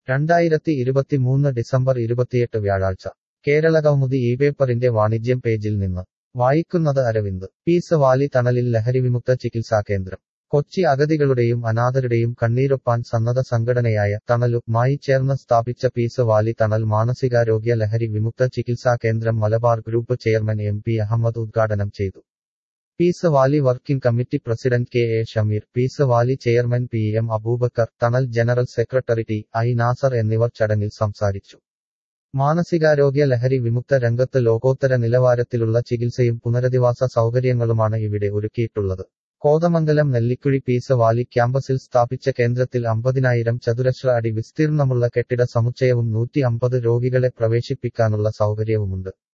രണ്ടായിരത്തി ഇരുപത്തിമൂന്ന് ഡിസംബർ ഇരുപത്തിയെട്ട് വ്യാഴാഴ്ച കേരളകൗമുദി ഈ പേപ്പറിന്റെ വാണിജ്യം പേജിൽ നിന്ന് വായിക്കുന്നത് അരവിന്ദ് പീസ് വാലി തണലിൽ ലഹരിവിമുക്ത ചികിത്സാ കേന്ദ്രം കൊച്ചി അഗതികളുടെയും അനാഥരുടെയും കണ്ണീരൊപ്പാൻ സന്നദ്ധ സംഘടനയായ തണലു മായി ചേർന്ന് സ്ഥാപിച്ച പീസ് വാലി തണൽ മാനസികാരോഗ്യ ലഹരി വിമുക്ത ചികിത്സാ കേന്ദ്രം Malabar group chairman M P Ahammed ഉദ്ഘാടനം ചെയ്തു peace valley working committee president K A Shameer peace valley chairman P M Aboobacker Thanal general secretary T I Nasar എന്നിവർ ചടങ്ങിൽ സംസാരിച്ചു മാനസികാരോഗ്യ ലഹരി വിമുക്ത രംഗത്ത് ലോകോത്തര നിലവാരത്തിലുള്ള ചികിത്സയും പുനരധിവാസ സൗകര്യങ്ങളുമാണ് ഇവിടെ ഒരുക്കിയിട്ടുള്ളത് കോതമംഗലം നെല്ലിക്കുഴി പീസ് വാലി ക്യാമ്പസിൽ സ്ഥാപിച്ച കേന്ദ്രത്തിൽ അമ്പതിനായിരം ചതുരശ്ര അടി വിസ്തീർണമുള്ള കെട്ടിട സമുച്ചയവും നൂറ്റി അമ്പത് രോഗികളെ പ്രവേശിപ്പിക്കാനുള്ള സൗകര്യവുമുണ്ട്